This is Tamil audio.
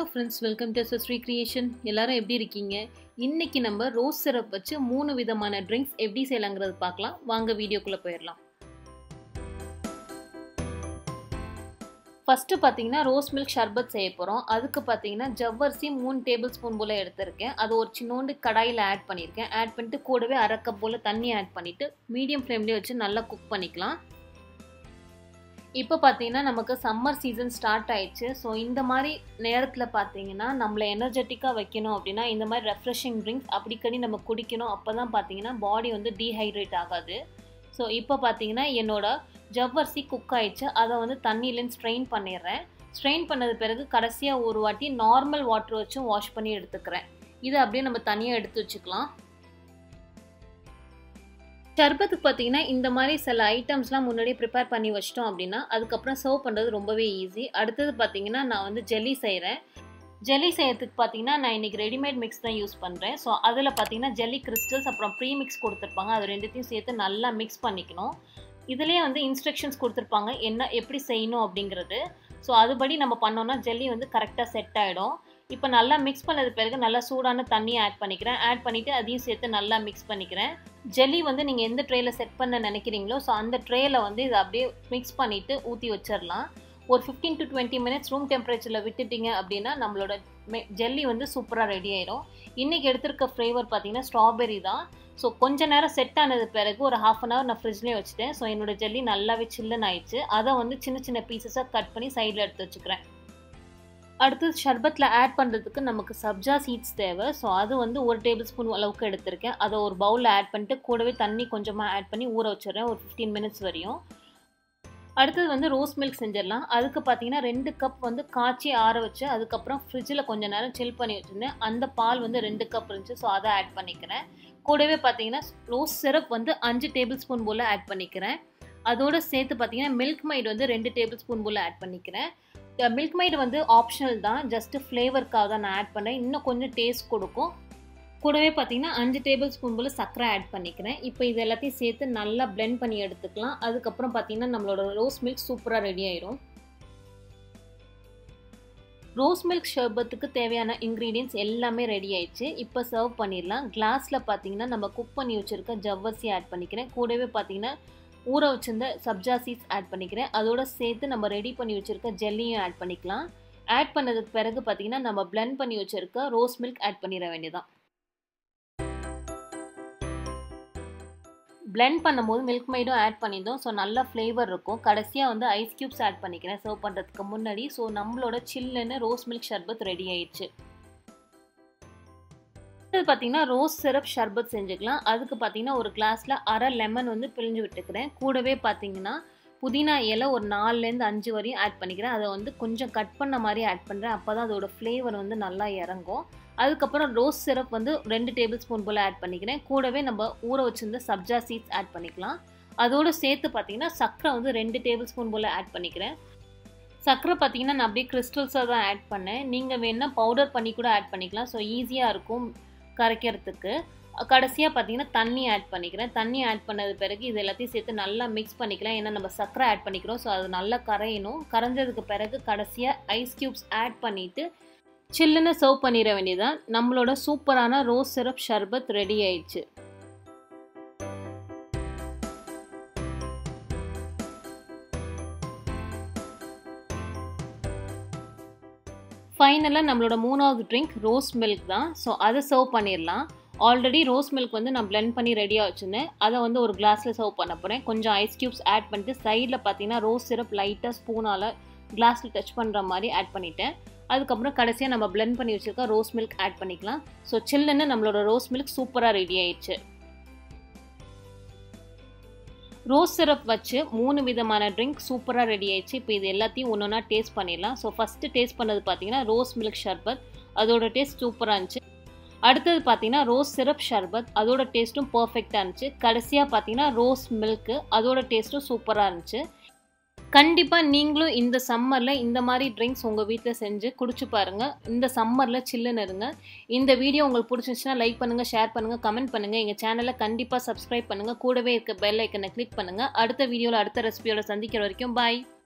friends welcome to Shri creation எல்லாரும் எப்படி இருக்கீங்க இன்னைக்கு நம்ம ரோஸ் சிரப் வச்சு மூணு விதமான ட்ரிங்க்ஸ் எப்படி செய்யலாங்கிறது பார்க்கலாம் வாங்க வீடியோக்குள்ளே போயிடலாம் ஃபஸ்ட்டு பார்த்தீங்கன்னா ரோஸ் மில்க் ஷர்பத் செய்ய போகிறோம் அதுக்கு பார்த்தீங்கன்னா ஜவ்வரிசி மூணு டேபிள் ஸ்பூன் போல் எடுத்திருக்கேன் அது ஒரு சின்னோண்டு கடாயில் ஆட் பண்ணியிருக்கேன் ஆட் பண்ணிட்டு கூடவே அரை கப் போல் தண்ணி ஆட் பண்ணிவிட்டு மீடியம் ஃப்ளேம்லேயே வச்சு நல்லா குக் பண்ணிக்கலாம் இப்போ பார்த்தீங்கன்னா நமக்கு சம்மர் சீசன் ஸ்டார்ட் ஆயிடுச்சு ஸோ இந்த மாதிரி நேரத்தில் பார்த்தீங்கன்னா நம்மளை எனர்ஜெட்டிக்காக வைக்கணும் அப்படின்னா இந்த மாதிரி ரெஃப்ரெஷிங் ட்ரிங்க்ஸ் அடிக்கடி நம்ம குடிக்கணும் அப்போ தான் பார்த்தீங்கன்னா பாடி வந்து டீஹைட்ரேட் ஆகாது ஸோ இப்போ பார்த்தீங்கன்னா என்னோட ஜவ்வரிசி குக் ஆயிடுச்சு அதை வந்து தண்ணியிலேருந்து ஸ்ட்ரெயின் பண்ணிடுறேன் ஸ்ட்ரெயின் பண்ணது பிறகு கடைசியாக ஒரு வாட்டி நார்மல் வாட்டர் வச்சும் வாஷ் பண்ணி எடுத்துக்கிறேன் இதை அப்படியே நம்ம தனியாக எடுத்து வச்சுக்கலாம் சர்பத்துக்கு பார்த்தீங்கன்னா இந்த மாதிரி சில ஐட்டம்ஸ்லாம் முன்னாடியே ப்ரிப்பேர் பண்ணி வச்சிட்டோம் அப்படின்னா அதுக்கப்புறம் சர்வ் பண்ணுறது ரொம்பவே ஈஸி அடுத்தது பார்த்தீங்கன்னா நான் வந்து ஜெல்லி செய்கிறேன் ஜெல்லி செய்யறதுக்கு பார்த்தீங்கன்னா நான் இன்றைக்கி ரெடிமேட் மிக்ஸ் தான் யூஸ் பண்ணுறேன் ஸோ அதில் பார்த்தீங்கன்னா ஜெல்லி கிறிஸ்டல்ஸ் அப்புறம் ப்ரீ மிக்ஸ் கொடுத்துருப்பாங்க அது ரெண்டுத்தையும் சேர்த்து நல்லா மிக்ஸ் பண்ணிக்கணும் இதுலேயே வந்து இன்ஸ்ட்ரக்ஷன்ஸ் கொடுத்துருப்பாங்க என்ன எப்படி செய்யணும் அப்படிங்கிறது ஸோ அதுபடி நம்ம பண்ணோன்னா ஜெல்லி வந்து கரெக்டாக செட் ஆகிடும் இப்போ நல்லா மிக்ஸ் பண்ணது பிறகு நல்லா சூடான தண்ணியை ஆட் பண்ணிக்கிறேன் ஆட் பண்ணிவிட்டு அதையும் சேர்த்து நல்லா மிக்ஸ் பண்ணிக்கிறேன் ஜெல்லி வந்து நீங்கள் எந்த ட்ரேயில் செட் பண்ண நினைக்கிறீங்களோ ஸோ அந்த ட்ரேயில் வந்து இதை அப்படியே மிக்ஸ் பண்ணிவிட்டு ஊற்றி வச்சிடலாம் ஒரு fifteen to twenty minutes room டெம்பரேச்சரில் விட்டுட்டிங்க அப்படின்னா நம்மளோட ஜெல்லி வந்து சூப்பராக ரெடி ஆயிடும் இன்றைக்கி எடுத்திருக்க ஃப்ளேவர் பார்த்தீங்கன்னா ஸ்ட்ராபெரி தான் ஸோ கொஞ்ச நேரம் செட் ஆனது பிறகு ஒரு ஹாஃப் அன் ஹவர் நான் ஃப்ரிட்ஜ்லேயே வச்சுட்டேன் ஸோ என்னோடய ஜெல்லி நல்லாவே சில்லுன்னு ஆயிடுச்சு அதை வந்து சின்ன சின்ன பீசஸாக கட் பண்ணி சைடில் எடுத்து வச்சுக்கிறேன் அடுத்து ஷர்பத்தில் ஆட் பண்ணுறதுக்கு நமக்கு சப்ஜா சீட்ஸ் தேவை ஸோ அது வந்து ஒரு டேபிள் ஸ்பூன் அளவுக்கு எடுத்திருக்கேன் அதை ஒரு பவுலில் ஆட் பண்ணிட்டு கூடவே தண்ணி கொஞ்சமாக ஆட் பண்ணி ஊற வச்சிடுறேன் ஒரு ஃபிஃப்டீன் மினிட்ஸ் வரையும் அடுத்தது வந்து ரோஸ் மில்க் செஞ்சிடலாம் அதுக்கு பார்த்தீங்கன்னா ரெண்டு கப் வந்து காய்ச்சி ஆற வச்சு அதுக்கப்புறம் ஃப்ரிட்ஜில் கொஞ்சம் நேரம் சில் பண்ணி வச்சுருந்தேன் அந்த பால் வந்து ரெண்டு கப் இருந்துச்சு ஸோ அதை ஆட் பண்ணிக்கிறேன் கூடவே பார்த்தீங்கன்னா ரோஸ் சிரப் வந்து அஞ்சு டேபிள் ஸ்பூன் போல் ஆட் பண்ணிக்கிறேன் அதோடு சேர்த்து பார்த்தீங்கன்னா மில்க் மைட் வந்து ரெண்டு டேபிள் ஸ்பூன் போல் ஆட் பண்ணிக்கிறேன் மில்க் மைட் வந்து ஆப்ஷனல் தான் ஜஸ்ட்டு ஃப்ளேவருக்காக தான் நான் ஆட் பண்ணேன் இன்னும் கொஞ்சம் டேஸ்ட் கொடுக்கும் கூடவே பார்த்தீங்கன்னா அஞ்சு டேபிள் ஸ்பூன் போல் சர்க்கரை ஆட் பண்ணிக்கிறேன் இப்போ இது எல்லாத்தையும் சேர்த்து நல்லா பிளெண்ட் பண்ணி எடுத்துக்கலாம் அதுக்கப்புறம் பார்த்தீங்கன்னா நம்மளோட ரோஸ் மில்க் சூப்பராக ரெடி ஆயிரும் ரோஸ் மில்க் ஷர்பத்துக்கு தேவையான இன்க்ரீடியன்ஸ் எல்லாமே ரெடி ஆயிடுச்சு இப்போ சர்வ் பண்ணிடலாம் கிளாஸில் பார்த்தீங்கன்னா நம்ம குக் பண்ணி வச்சுருக்க ஜவ்வரிசி ஆட் பண்ணிக்கிறேன் கூடவே பார்த்தீங்கன்னா ஊற வச்சிருந்த சப்ஜா சீட்ஸ் ஆட் பண்ணிக்கிறேன் அதோட சேர்த்து நம்ம ரெடி பண்ணி வச்சுருக்க ஜெல்லியும் ஆட் பண்ணிக்கலாம் ஆட் பண்ணதுக்கு பிறகு பார்த்தீங்கன்னா நம்ம பிளெண்ட் பண்ணி வச்சுருக்க ரோஸ் மில்க் ஆட் பண்ணிட வேண்டியதான் பிளெண்ட் பண்ணும்போது மில்க் மைடும் ஆட் பண்ணியிருந்தோம் ஸோ நல்ல ஃப்ளேவர் இருக்கும் கடைசியாக வந்து ஐஸ் க்யூப்ஸ் ஆட் பண்ணிக்கிறேன் சர்வ் பண்ணுறதுக்கு முன்னாடி ஸோ நம்மளோட சில்லுன்னு ரோஸ் மில்க் ஷர்பத் ரெடி ஆயிடுச்சு அடுத்தது பார்த்தீங்கன்னா ரோஸ் சிரப் ஷர்பத் செஞ்சுக்கலாம் அதுக்கு பார்த்தீங்கன்னா ஒரு கிளாஸில் அரை லெமன் வந்து பிழிஞ்சு விட்டுக்கிறேன் கூடவே பார்த்தீங்கன்னா புதினா இலை ஒரு நாலுலேருந்து அஞ்சு வரையும் ஆட் பண்ணிக்கிறேன் அதை வந்து கொஞ்சம் கட் பண்ண மாதிரி ஆட் பண்ணுறேன் அப்போ தான் அதோட ஃப்ளேவர் வந்து நல்லா இறங்கும் அதுக்கப்புறம் ரோஸ் சிரப் வந்து ரெண்டு டேபிள் ஸ்பூன் போல் ஆட் பண்ணிக்கிறேன் கூடவே நம்ம ஊற வச்சிருந்த சப்ஜா சீட்ஸ் ஆட் பண்ணிக்கலாம் அதோடு சேர்த்து பார்த்தீங்கன்னா சர்க்கரை வந்து ரெண்டு டேபிள் ஸ்பூன் போல் ஆட் பண்ணிக்கிறேன் சர்க்கரை பார்த்தீங்கன்னா நான் அப்படியே கிறிஸ்டல்ஸாக தான் ஆட் பண்ணேன் நீங்கள் வேணால் பவுடர் பண்ணி கூட ஆட் பண்ணிக்கலாம் ஸோ ஈஸியாக இருக்கும் கரைக்கிறதுக்கு கடைசியாக பார்த்தீங்கன்னா தண்ணி ஆட் பண்ணிக்கிறேன் தண்ணி ஆட் பண்ணது பிறகு இது எல்லாத்தையும் சேர்த்து நல்லா மிக்ஸ் பண்ணிக்கலாம் ஏன்னா நம்ம சர்க்கரை ஆட் பண்ணிக்கிறோம் ஸோ அது நல்லா கரையணும் கரைஞ்சதுக்கு பிறகு கடைசியாக ஐஸ் க்யூப்ஸ் ஆட் பண்ணிவிட்டு சில்லுன்னு சர்வ் பண்ணிட வேண்டியதான் நம்மளோட சூப்பரான ரோஸ் சிரப் ஷர்பத் ரெடி ஆயிடுச்சு ஃபைனலாக நம்மளோட மூணாவது ட்ரிங்க் ரோஸ் மில்க் தான் ஸோ அதை சர்வ் பண்ணிடலாம் ஆல்ரெடி ரோஸ் மில்க் வந்து நான் பிளெண்ட் பண்ணி ரெடியாக வச்சுருந்தேன் அதை வந்து ஒரு கிளாஸில் சர்வ் பண்ண போகிறேன் கொஞ்சம் ஐஸ் க்யூப்ஸ் ஆட் பண்ணிட்டு சைடில் பார்த்தீங்கன்னா ரோஸ் சிரப் லைட்டாக ஸ்பூனால் கிளாஸில் டச் பண்ணுற மாதிரி ஆட் பண்ணிட்டேன் அதுக்கப்புறம் கடைசியாக நம்ம பிளெண்ட் பண்ணி வச்சுருக்க ரோஸ் மில்க் ஆட் பண்ணிக்கலாம் ஸோ சில்லுன்னு நம்மளோட ரோஸ் மில்க் சூப்பராக ரெடி ஆயிடுச்சு ரோஸ் சிரப் வச்சு மூணு விதமான ட்ரிங்க் சூப்பராக ரெடி ஆயிடுச்சு இப்போ இது எல்லாத்தையும் ஒன்று ஒன்றா டேஸ்ட் பண்ணிடலாம் ஸோ ஃபஸ்ட்டு டேஸ்ட் பண்ணது பார்த்தீங்கன்னா ரோஸ் மில்க் ஷர்பத் அதோட டேஸ்ட் சூப்பராக இருந்துச்சு அடுத்தது பார்த்தீங்கன்னா ரோஸ் சிரப் ஷர்பத் அதோட டேஸ்ட்டும் பர்ஃபெக்டாக இருந்துச்சு கடைசியாக பார்த்தீங்கன்னா ரோஸ் மில்க்கு அதோட டேஸ்ட்டும் சூப்பராக இருந்துச்சு கண்டிப்பாக நீங்களும் இந்த சம்மரில் இந்த மாதிரி ட்ரிங்க்ஸ் உங்கள் வீட்டில் செஞ்சு குடிச்சு பாருங்கள் இந்த சம்மரில் சில்லுன்னு இருங்க இந்த வீடியோ உங்களுக்கு பிடிச்சிருந்துச்சுன்னா லைக் பண்ணுங்கள் ஷேர் பண்ணுங்கள் கமெண்ட் பண்ணுங்கள் எங்கள் சேனலை கண்டிப்பாக சப்ஸ்கிரைப் பண்ணுங்கள் கூடவே இருக்க பெல் ஐக்கனை கிளிக் பண்ணுங்கள் அடுத்த வீடியோவில் அடுத்த ரெசிபியோட சந்திக்கிற வரைக்கும் பாய்